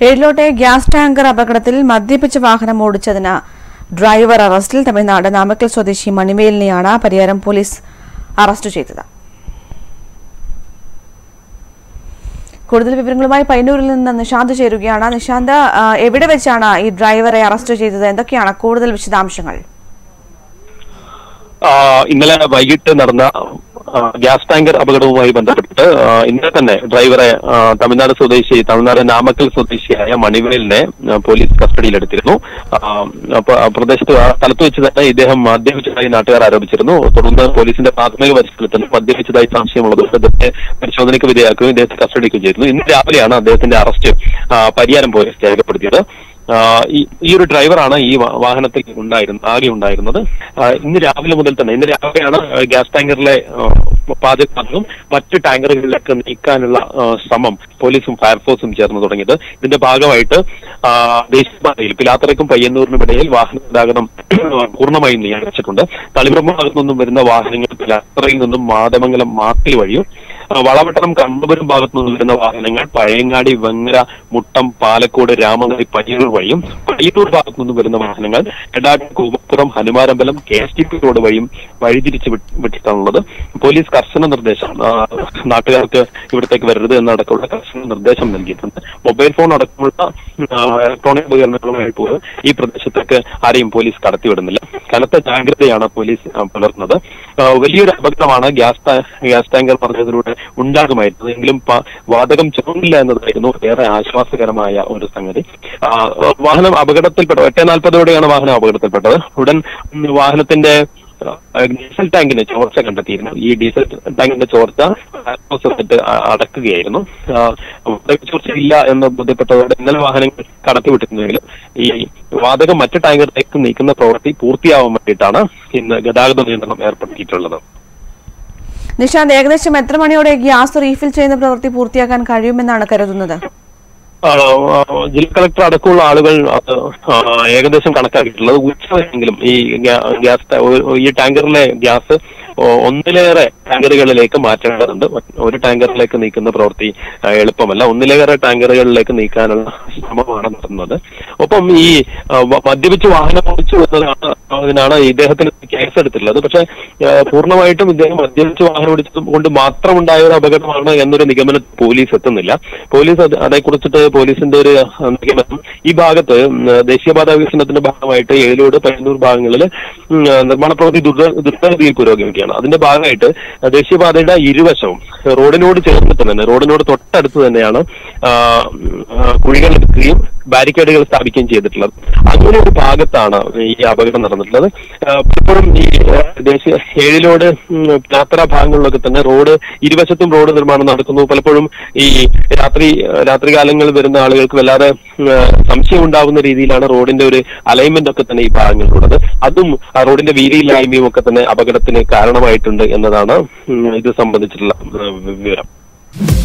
ഏഴിലോട്ടെ gas tanker അപകടത്തിൽ മദ്യപിച്ച വാഹനം ഓടിച്ചതിന് driver അറസ്റ്റിൽ തമിഴ്നാട് നാമക്കൽ സ്വദേശി മണിവേലിനെയാണ് പരിയാരം പോലീസ് അറസ്റ്റ് ചെയ്തത് കൂടുതൽ വിവരങ്ങളുമായി പയ്യന്നൂരിൽ നിന്ന് നിശാന്ത് ചേരുകയാണ് നിശാന്ത് ആ, എവിടെ വെച്ചാണ് ഈ ഡ്രൈവറെ അറസ്റ്റ് ചെയ്തത് എന്തൊക്കെയാണ് കൂടുതൽ വിശദാംശങ്ങൾ ആ, ഇന്നലെ വൈകിട്ട് നടന്ന ആ, ഗ്യാസ് ടാങ്കർ അപകടവുമായി ബന്ധപ്പെട്ട് ആ, ഇന്നലെ തന്നെ ഡ്രൈവറെ ആ, തമിഴ്നാട് സ്വദേശി തമിഴ്നാട് നാമക്കൽ സ്വദേശിയായ മണിവേലിനെ ആ, പോലീസ് കസ്റ്റഡിയിലെടുത്തിരുന്നു ആ, അപ്പൊ ആ പ്രദേശത്ത് ആ സ്ഥലത്ത് വെച്ച് തന്നെ ഇദ്ദേഹം മദ്യപിച്ചതായി നാട്ടുകാർ ആരോപിച്ചിരുന്നു തുടർന്ന് പോലീസിന്റെ പ്രാഥമിക പരിശോധനത്തിൽ മദ്യപിച്ചതായി സംശയമുള്ളതുകൊണ്ട് ഇദ്ദേഹത്തെ പരിശോധനയ്ക്ക് വിധേയമാക്കുകയും ഇദ്ദേഹത്തെ കസ്റ്റഡിക്കും ചെയ്തിരുന്നു ഇന്ന് രാവിലെയാണ് അദ്ദേഹത്തിന്റെ അറസ്റ്റ് ആ, പരിയാരം പോലീസ് രേഖപ്പെടുത്തിയത് ആ, ഈ ഈ ഒരു ഡ്രൈവറാണ് ഈ വാ- വാഹനത്തിൽ ഉണ്ടായിരുന്നത് ആകെ ഉണ്ടായിരുന്നത് ആ, ഇന്ന് രാവിലെ മുതൽ തന്നെ ഇന്ന് രാവിലെയാണ് ആ, ഗ്യാസ് ടാങ്കറിലെ ആ, പാചകവാതകം മറ്റ് ടാങ്കറുകളിലേക്ക് നീക്കാനുള്ള ആ, ശ്രമം പോലീസും ഫയർഫോഴ്സും ചേർന്ന് തുടങ്ങിയത് ഇതിന്റെ ഭാഗമായിട്ട് ആ, ദേശീയപാതയിൽ പിലാത്തറയ്ക്കും പയ്യന്നൂരിനും ഇടയിൽ വാഹന ഗതാഗതം പൂർണ്ണമായും നിയന്ത്രിച്ചിട്ടുണ്ട് തളിപ്രമ്പ ഭാഗത്തു നിന്നും വരുന്ന വാഹനങ്ങൾ പിലാത്തറയിൽ നിന്നും മാതമംഗലം മാത്തിൽ വഴിയും ആ, വളപട്ടണം കണ്ണപുരം ഭാഗത്തു നിന്ന് വരുന്ന വാഹനങ്ങൾ പഴയങ്ങാടി വെങ്ങര മുട്ടം പാലക്കോട് രാമനഗരി പയ്യന്നൂർ വഴിയും പയ്യന്നൂർ ഭാഗത്തു നിന്ന് വരുന്ന വാഹനങ്ങൾ എടാട്ട് കൂവപ്പുറം ഹനുമാരമ്പലം K S T P road വഴിയും വഴിതിരിച്ച് വിട്ട് വിട്ടിട്ടാണുള്ളത് പോലീസ് കർശന നിർദ്ദേശം ആ, നാട്ടുകാർക്ക് ഇവിടത്തേക്ക് വരരുത് എന്നടക്കമുള്ള കർശന നിർദ്ദേശം നൽകിയിട്ടുണ്ട് മൊബൈൽ ഫോൺ അടക്കമുള്ള ആ, ഇലക്ട്രോണിക് ഉപകരണങ്ങളുമായി പോലും ഈ പ്രദേശത്തേക്ക് ആരെയും പോലീസ് കടത്തിവിടുന്നില്ല കനത്ത ജാഗ്രതയാണ് പോലീസ് ആ, പുലർത്തുന്നത് ആ, വലിയൊരു അപകടമാണ് ഗ്യാസ് ടാ- ഗ്യാസ് ടാങ്കർ പറഞ്ഞതിലൂടെ ഉണ്ടാകുമായിരുന്നത് എങ്കിലും പ- വാതകം ചുമന്നില്ല എന്നതായിരുന്നു ഏറെ ആശ്വാസകരമായ ഒരു സംഗതി ആ, വാഹനം അപകടത്തിൽപ്പെട്ടു എട്ട് നാൽപ്പതോടെയാണ് വാഹനം അപകടത്തിൽപ്പെട്ടത് ഉടൻ ഉം, വാഹനത്തിന്റെ ആ, ഡീസൽ ടാങ്കിന് ചോർച്ച കണ്ടെത്തിയിരുന്നു ഈ ഡീസൽ ടാങ്കിന്റെ ചോർച്ച ആത്മസത്തിട്ട് അടക്കുകയായിരുന്നു ആ, വാതക ചോർച്ച ഇല്ല എന്ന് ബോധ്യപ്പെട്ടതോടെ ഇന്നലെ വാഹനങ്ങൾ കടത്തിവിട്ടിരുന്നെങ്കിലും ഈ വാതകം മറ്റ് ടാങ്കറിലേക്ക് നീക്കുന്ന പ്രവൃത്തി പൂർത്തിയാവാൻ വേണ്ടിയിട്ടാണ് ഇന്ന് ഗതാഗത നിയന്ത്രണം ഏർപ്പെടുത്തിയിട്ടുള്ളത് നിശാന്ത് ഏകദേശം എത്ര മണിയോടെ ഗ്യാസ് റീഫിൽ ചെയ്യുന്ന പ്രവൃത്തി പൂർത്തിയാക്കാൻ കഴിയുമെന്നാണ് കരുതുന്നത് ആ, ആ, ജില്ലാ കളക്ടർ അടക്കമുള്ള ആളുകൾ അത് ആ, ഏകദേശം കണക്കാക്കിയിട്ടുള്ളത് ഉച്ചവരെയെങ്കിലും ഈ ഗ്യാ- ഗ്യാസ് ടാ- ഒരു- ഈ ടാങ്കറിലെ ഗ്യാസ് ഒ- ഒന്നിലേറെ ടാങ്കറുകളിലേക്ക് മാറ്റേണ്ടതുണ്ട് ഒരു ടാങ്കറിലേക്ക് നീക്കുന്ന പ്രവൃത്തി ആ, എളുപ്പമല്ല ഒന്നിലേറെ ടാങ്കറുകളിലേക്ക് നീക്കാനുള്ള ശ്രമമാണ് നടത്തുന്നത് ഒപ്പം ഈ ആ, വ- മദ്യപിച്ച് വാഹനം ഓടിച്ചു എന്നതാണ് അതിനാണ് ഇദ്ദേഹത്തിന് കേസ് എടുത്തിട്ടുള്ളത് പക്ഷെ ആ, പൂർണ്ണമായിട്ടും ഇദ്ദേഹം മദ്യപിച്ച് വാഹനം ഓടിച്ചത് കൊണ്ട് മാത്രമുണ്ടായ ഒരു അപകടമാണ് എന്നൊരു നിഗമനം പോലീസ് എത്തുന്നില്ല പോലീസ് അത് അതേക്കുറിച്ചിട്ട് പോലീസിന്റെ ഒരു ആ, നിഗമനം ഈ ഭാഗത്ത് ഉം, ദേശീയപാത വികസനത്തിന്റെ ഭാഗമായിട്ട് ഏലൂട് പയ്യന്നൂർ ഭാഗങ്ങളിൽ ഉം, ആ, നിർമ്മാണ പ്രവൃത്തി ദ്രുത ദ്രുതഗതിയിൽ പുരോഗമിക്കുകയാണ് അതിന്റെ ഭാഗമായിട്ട് ദേശീയപാതയുടെ ഇരുവശവും റോഡിനോട് ചേർന്നിട്ട് തന്നെ റോഡിനോട് തൊട്ടടുത്ത് തന്നെയാണ് ആ, ഉം, ആ, കുഴികൾ എടുക്കുകയും ബാരിക്കേഡുകൾ സ്ഥാപിക്കുകയും ചെയ്തിട്ടുള്ളത് അങ്ങനെ ഒരു ഭാഗത്താണ് ഈ അപകടം നടന്നിട്ടുള്ളത് ആ, പലപ്പോഴും ഈ ആ, ദേശീയ ഏഴിലോട് ഉം, യാത്രാ ഭാഗങ്ങളിലൊക്കെ തന്നെ റോഡ് ഇരുവശത്തും റോഡ് നിർമ്മാണം നടക്കുന്നു പലപ്പോഴും ഈ രാത്രി രാത്രികാലങ്ങളിൽ വരുന്ന ആളുകൾക്ക് വല്ലാതെ ഉം, ആ, സംശയം ഉണ്ടാവുന്ന രീതിയിലാണ് റോഡിന്റെ ഒരു അലൈൻമെന്റ് ഒക്കെ തന്നെ ഈ ഭാഗങ്ങളിലുള്ളത് അതും ആ റോഡിന്റെ വീതിയില്ലായ്മയും ഒക്കെ തന്നെ അപകടത്തിന് കാരണമായിട്ടുണ്ട് എന്നതാണ് ഉം, ഇത് സംബന്ധിച്ചിട്ടുള്ള ഉം, വിവരം